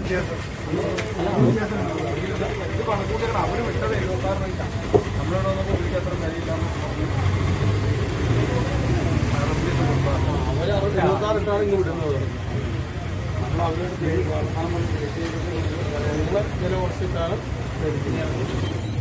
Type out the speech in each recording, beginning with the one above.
ഇരുപത്താറിട്ടാണ് ഇങ്ങ് വിടുന്നത് നമ്മൾ അവരോട് നിങ്ങളെ വില കുറച്ചിട്ടാണ് മേടിക്കുന്നത്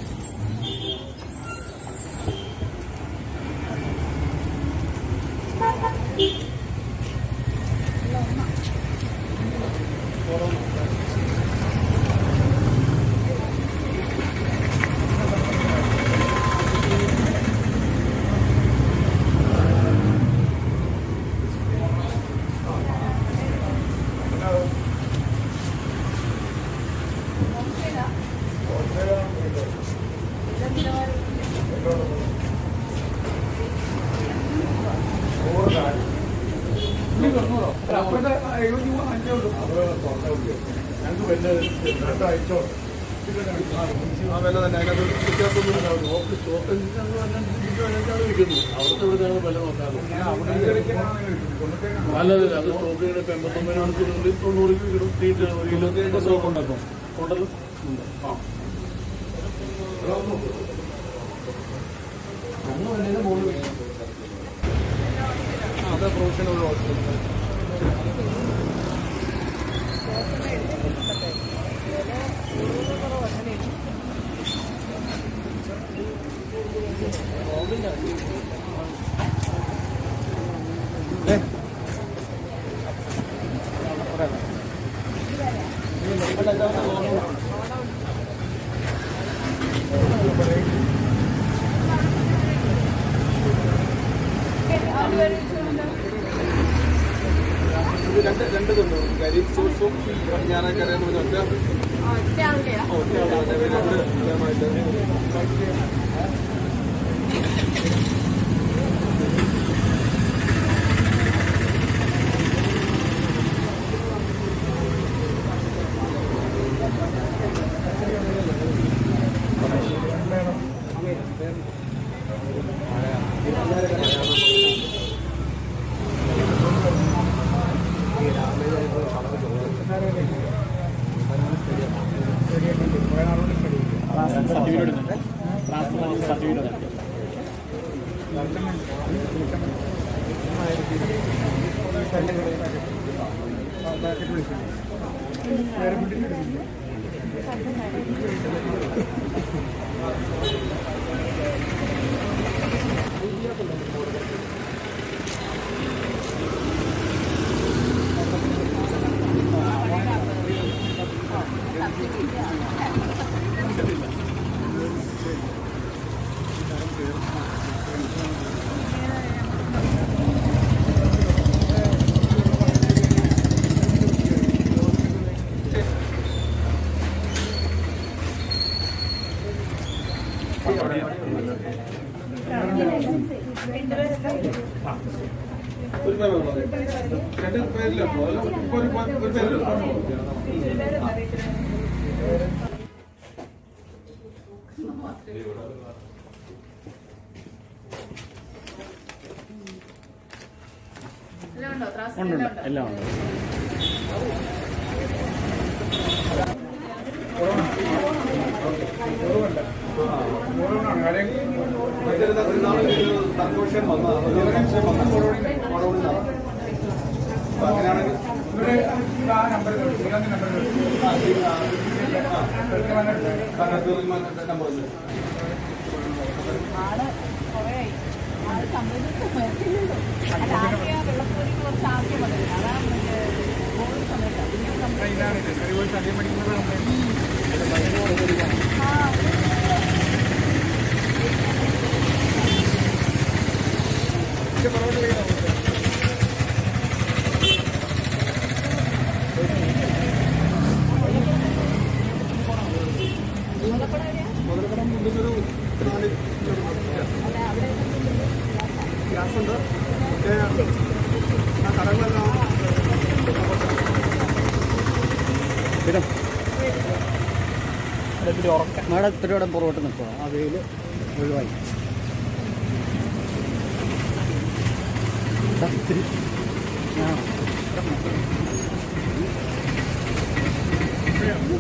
ആ വില തന്നെ അതിനകത്ത് വ്യത്യാസമൊന്നും ഉണ്ടാവില്ല ഓക്ക് സ്റ്റോക്ക് വിൽക്കുന്നു അവിടുത്തെ ഇവിടുത്തെയാണ് വില നോക്കാറ് നല്ലത് അത് സ്റ്റോക്ക് ചെയ്യണം ഇപ്പം എൺപത്തൊമ്പത് മണിക്കൂറിനുള്ളിൽ തൊണ്ണൂറ് കിട്ടും തീറ്റ ഒരു കിലോ സ്റ്റോക്ക് ഉണ്ടാക്കും ഉണ്ടല്ലോ ഉണ്ട് ആ ആ, അതെ പ്രൊഫഷണൽ ഹോസ്പിറ്റൽ ഇത് രണ്ട് രണ്ട് ഇതുണ്ട് കരി സോസും ഞാനക്കറിയാൻ ഒറ്റ ഓ, ഒറ്റ ആളാണ്. ഇത് രണ്ട് ഇതുമായിട്ട് ഒരു പേരുള്ളൂ രണ്ട് പേരില്ല ഒരു ഒരു പേരില്ല എല്ലാം ഉണ്ടോ ത്രാസ് ഉണ്ട് എല്ലാം ഉണ്ട് ഉണ്ടോ എല്ലാം ഉണ്ട് തർക്കവിഷയം വന്നതാണ് വിഷയം വന്നതാണ് അങ്ങനെയാണെങ്കിൽ നമ്പർ ആള് കുറേയായി ആള് കമ്പനിക്ക് വരുന്നില്ലല്ലോ അത് ആദ്യം വെള്ളപ്പൂരി കുറച്ച് ആദ്യം വന്നില്ല അതാണ് മറ്റേ കോവിഡ് സമയത്ത് പിന്നെ കമ്പനി മുതലക്കടം മുന്നൂറ് നാല് ഗ്യാസുണ്ട് മറ്റേ ആ കടകളെല്ലാം പിന്നെ മേഡം ഇത്തിരി കൂടെ പുറകോട്ട് നിൽക്കുക ആ വെയിൽ ഒഴിവായി ദാ ഇത്തിരി ആ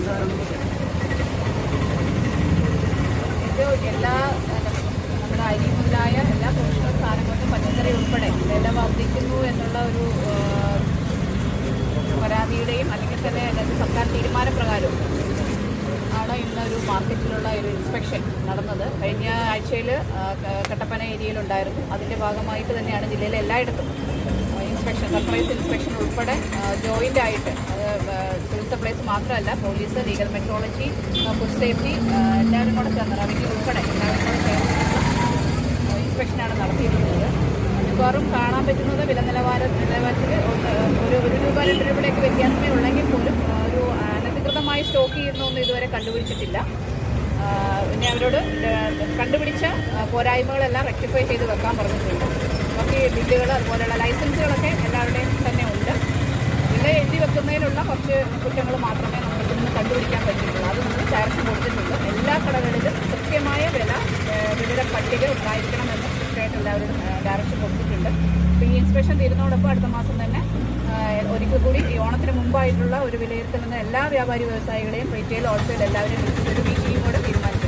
ഇത് എല്ലാ എന്താ, നമ്മുടെ അരി മുതലായ എല്ലാ പോഷക സാധനങ്ങൾക്കും പച്ചക്കറി ഉൾപ്പെടെ വില വർദ്ധിക്കുന്നു എന്നുള്ള ഒരു ആ, പരാതിയുടെയും അല്ലെങ്കിൽ തന്നെ അതിനകത്ത് സർക്കാർ തീരുമാനപ്രകാരവും ആണ് ഇന്ന് ഒരു മാർക്കറ്റിലുള്ള ഒരു ഇൻസ്പെക്ഷൻ നടന്നത് കഴിഞ്ഞ ആഴ്ചയിൽ കട്ടപ്പന ഏരിയയിലുണ്ടായിരുന്നു അതിൻ്റെ ഭാഗമായിട്ട് തന്നെയാണ് ജില്ലയിലെ എല്ലായിടത്തും ഇൻസ്പെക്ഷൻ സർപ്രൈസ് ഇൻസ്പെക്ഷൻ ഉൾപ്പെടെ ജോയിൻ്റ് ആയിട്ട് അത് സിവിൽ സപ്ലൈസ് മാത്രമല്ല police legal metrology food safety എല്ലാവരും കൂടെ ചേർന്ന് റവന്യൂ ഉൾപ്പെടെ എല്ലാവരും കൂടെ ചേർന്നിട്ടുള്ള ഇൻസ്പെക്ഷനാണ് നടത്തിയിട്ടുള്ളത് മിക്കവാറും കാണാൻ പറ്റുന്നത് വില നിലവാര നിലവാരത്തിൽ ഒന്ന് ഒരു ഒരു രൂപ രണ്ട് രൂപയുടെയൊക്കെ വ്യത്യാസമേ ഉള്ളെങ്കിൽ പോലും ആ, ഒരു അനധികൃതമായി സ്റ്റോക്ക് ചെയ്യുന്നൊന്നും ഇതുവരെ കണ്ടുപിടിച്ചിട്ടില്ല ആ, പിന്നെ അവരോട് ഏഹ്, കണ്ടുപിടിച്ച ആ, പോരായ്മകളെല്ലാം റെക്ടിഫൈ ചെയ്ത് വെക്കാൻ പറഞ്ഞിട്ടുണ്ട് ബാക്കി ബില്ലുകൾ അതുപോലെയുള്ള ലൈസൻസുകളൊക്കെ എല്ലാവരുടെയും തന്നെ ഉണ്ട് വില എഴുതി വെക്കുന്നതിനുള്ള കുറച്ച് കുറ്റങ്ങൾ മാത്രമേ നമുക്ക് ഇന്ന് കണ്ടുപിടിക്കാൻ പറ്റിയിട്ടുള്ളൂ അത് നമ്മൾ ഡയറക്ഷൻ കൊടുത്തിട്ടുണ്ട് എല്ലാ കടകളിലും കൃത്യമായ വില ഏഹ്, വിവര പട്ടിക ഉണ്ടായിരിക്കണമെന്ന് സ്ട്രിക്റ്റായിട്ട് എല്ലാവരും ഡയറക്ഷൻ കൊടുത്തിട്ടുണ്ട് അപ്പോൾ ഈ ഇൻസ്പെക്ഷൻ തീരുന്നതോടൊപ്പം അടുത്ത മാസം തന്നെ ഏഹ്, ഒരിക്കൽ കൂടി ഈ ഓണത്തിന് മുമ്പായിട്ടുള്ള ഒരു വിലയിരുത്തൽ എന്ന എല്ലാ വ്യാപാരി വ്യവസായികളെയും റീറ്റെയിൽ ഹോൾസെയിൽ എല്ലാവരെയും വിളിച്ചിട്ട് ഒരു മീറ്റിംഗ് കൂടെ തീരുമാനിച്ചു